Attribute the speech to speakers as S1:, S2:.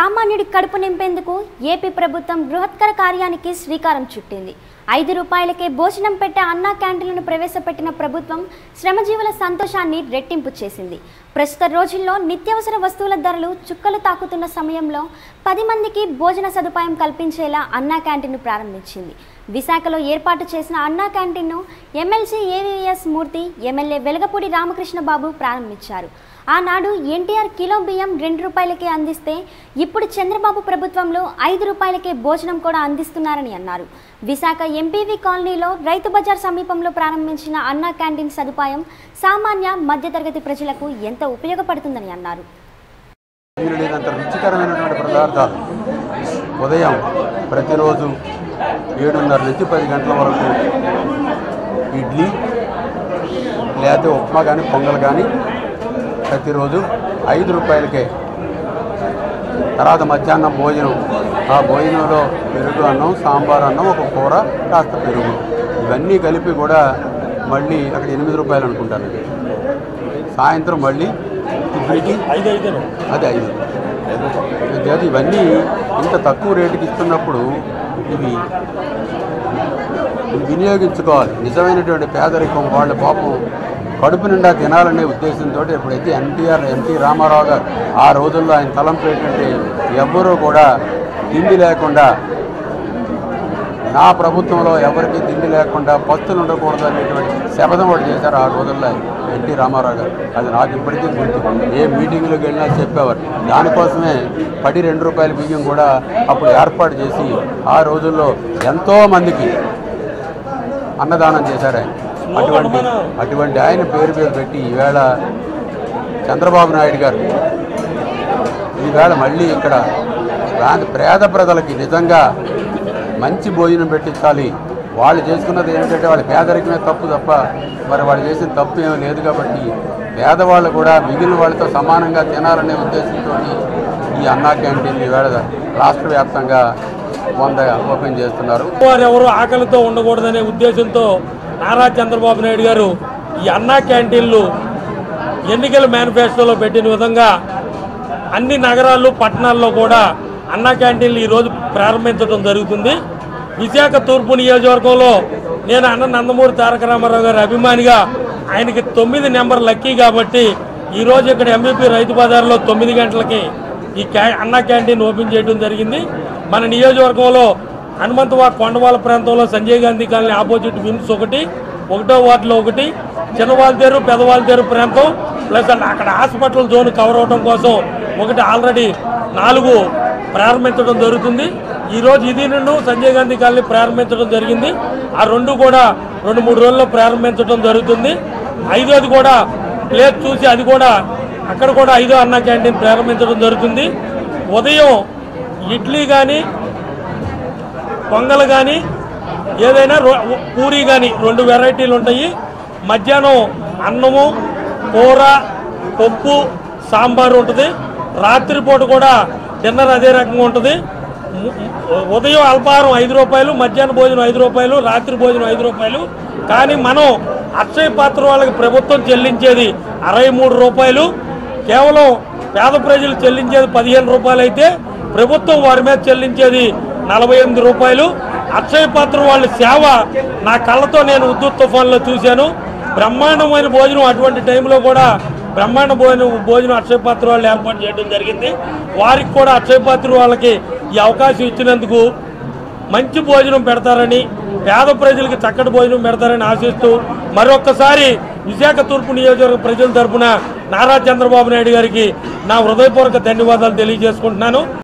S1: సామాన్యుడి కడుపు నింపేందుకు ఏపీ ప్రభుత్వం బృహత్కర కార్యానికి శ్రీకారం చుట్టింది ఐదు రూపాయలకే భోజనం పెట్టే అన్నా క్యాంటీన్లను ప్రవేశపెట్టిన ప్రభుత్వం శ్రమజీవుల సంతోషాన్ని రెట్టింపు చేసింది ప్రస్తుత రోజుల్లో నిత్యావసర వస్తువుల ధరలు చుక్కలు తాకుతున్న సమయంలో పది మందికి భోజన సదుపాయం కల్పించేలా అన్నా క్యాంటీన్ను ప్రారంభించింది విశాఖలో ఏర్పాటు చేసిన అన్నా క్యాంటీన్ను MLC AVS Murthy MLA Velagapudi Ramakrishna Babu ప్రారంభించారు ఆనాడు ఎన్టీఆర్ కిలో బియ్యం రెండు రూపాయలకే అందిస్తే ఇప్పుడు చంద్రబాబు ప్రభుత్వంలో ఐదు రూపాయలకే భోజనం కూడా అందిస్తున్నారని అన్నారు విశాఖ ఎంపీవీ కాలనీలో రైతు బజార్ సమీపంలో ప్రారంభించిన అన్నా క్యాంటీన్ సదుపాయం సామాన్య మధ్యతరగతి ప్రజలకు ఎంతో ఉపయోగపడుతుందని అన్నారు
S2: మీరు లేనంత రుచికరమైనటువంటి పదార్థాలు ఉదయం ప్రతిరోజు ఏడున్నర నుంచి పది గంటల వరకు ఇడ్లీ లేకపోతే ఉప్మా కానీ పొంగల్ కానీ ప్రతిరోజు ఐదు రూపాయలకే తర్వాత మధ్యాహ్నం భోజనం ఆ భోజనంలో పెరుగు అన్నం సాంబార్ అన్నం ఒక కూర కాస్త పెరుగు ఇవన్నీ కలిపి కూడా మళ్ళీ అక్కడ ఎనిమిది రూపాయలు అనుకుంటాను సాయంత్రం మళ్ళీ టిఫిన్కి
S3: ఐదు ఐదు
S2: అది ఐదు అంతేకాదు ఇవన్నీ ఇంత తక్కువ రేటుకి ఇస్తున్నప్పుడు ఇవి ఇవి వినియోగించుకోవాలి నిజమైనటువంటి పేదరికం వాళ్ళ పాపం కడుపు నిండా తినాలనే ఉద్దేశంతో ఎప్పుడైతే ఎన్టీఆర్ ఎన్టీ రామారావు గారు ఆ రోజుల్లో ఆయన తలంపు ఏంటంటే ఎవ్వరూ కూడా తిండి లేకుండా నా ప్రభుత్వంలో ఎవరికి తిండి లేకుండా పస్తులు ఉండకూడదు అనేటువంటి శపథం ఒకటి చేశారు ఆ రోజుల్లో ఎన్టీ రామారావు గారు అది నాకు ఇప్పటికీ గుర్తు ఏ మీటింగ్లోకి వెళ్ళినా చెప్పేవారు దానికోసమే పడి రెండు రూపాయల బియ్యం కూడా అప్పుడు ఏర్పాటు చేసి ఆ రోజుల్లో ఎంతో మందికి అన్నదానం చేశారు ఆయన అటువంటి అటువంటి ఆయన పేరు మీద పెట్టి ఈవేళ చంద్రబాబు నాయుడు గారు ఈవేళ మళ్ళీ ఇక్కడ ప్రాంత పేద ప్రజలకి నిజంగా మంచి భోజనం పెట్టించాలి వాళ్ళు చేసుకున్నది ఏంటంటే వాళ్ళ పేదరికమే తప్పు తప్ప మరి వాళ్ళు చేసిన తప్పు ఏమీ లేదు కాబట్టి పేదవాళ్ళు కూడా మిగిలిన వాళ్ళతో సమానంగా తినాలనే ఉద్దేశంతో ఈ అన్నా క్యాంటీన్ ఈవేళ రాష్ట్ర వ్యాప్తంగా వంద ఓపెన్ చేస్తున్నారు
S3: వారు ఎవరు ఆకలితో ఉండకూడదనే ఉద్దేశంతో నారా చంద్రబాబు నాయుడు గారు ఈ అన్నా క్యాంటీన్లు ఎన్నికల మేనిఫెస్టోలో పెట్టిన విధంగా అన్ని నగరాలు పట్టణాల్లో కూడా అన్నా క్యాంటీన్లు ఈరోజు ప్రారంభించడం జరుగుతుంది విశాఖ తూర్పు నియోజకవర్గంలో నేను అన్న నందమూరి తారక రామారావు గారి అభిమానిగా ఆయనకి తొమ్మిది నెంబర్ లక్కీ కాబట్టి ఈరోజు ఇక్కడ ఎంబీపీ రైతు బజార్లో తొమ్మిది గంటలకి ఈ క్యా అన్నా క్యాంటీన్ ఓపెన్ చేయడం జరిగింది మన నియోజకవర్గంలో హనుమంతవా కొండవాళ్ళ ప్రాంతంలో Sanjay Gandhi colony opposite VIMS ఒకటి ఒకటో వార్డులో ఒకటి చిన్నవాళ్ళతేరు పెదవాళ్ళతేరు ప్రాంతం ప్లస్ అక్కడ హాస్పిటల్ జోన్ కవర్ అవడం కోసం ఒకటి ఆల్రెడీ నాలుగు ప్రారంభించడం జరుగుతుంది ఈ రోజు ఇది నుండి సంజయ్ గాంధీ కాలనీ ప్రారంభించడం జరిగింది ఆ రెండు కూడా రెండు మూడు రోజుల్లో ప్రారంభించడం జరుగుతుంది ఐదోది కూడా ప్లేస్ చూసి అది కూడా అక్కడ కూడా ఐదో అన్న క్యాంటీన్ ప్రారంభించడం జరుగుతుంది ఉదయం ఇడ్లీ కానీ పొంగల్ కానీ ఏదైనా రో- పూరి కానీ రెండు వెరైటీలు ఉంటాయి మధ్యాహ్నం అన్నము కూర పప్పు సాంబారు ఉంటుంది రాత్రిపూట కూడా డిన్నర్ అదే రకంగా ఉంటుంది ము- ఉదయం అల్పాహారం ఐదు రూపాయలు మధ్యాహ్న భోజనం ఐదు రూపాయలు రాత్రి భోజనం ఐదు రూపాయలు కానీ మనం అక్షయ పాత్ర వాళ్ళకి ప్రభుత్వం చెల్లించేది అరవై మూడు రూపాయలు కేవలం పేద ప్రజలు చెల్లించేది పదిహేను రూపాయలు అయితే ప్రభుత్వం వారి మీద చెల్లించేది నలభై ఎనిమిది రూపాయలు అక్షయ పాత్ర వాళ్ళ సేవ నా కళ్ళతో నేను ఉద్దుత్ తుఫాన్లో చూశాను బ్రహ్మాండమైన భోజనం అటువంటి టైంలో కూడా బ్రహ్మాండ భోజనం భోజనం అక్షయ పాత్ర వాళ్ళు ఏర్పాటు చేయడం జరిగింది వారికి కూడా అక్షయ పాత్ర వాళ్ళకి ఈ అవకాశం ఇచ్చినందుకు మంచి భోజనం పెడతారని పేద ప్రజలకి చక్కటి భోజనం పెడతారని ఆశిస్తూ మరొక్కసారి విశాఖ తూర్పు నియోజకవర్గ ప్రజల తరపున నారా చంద్రబాబు నాయుడు గారికి నా హృదయపూర్వక ధన్యవాదాలు తెలియజేసుకుంటున్నాను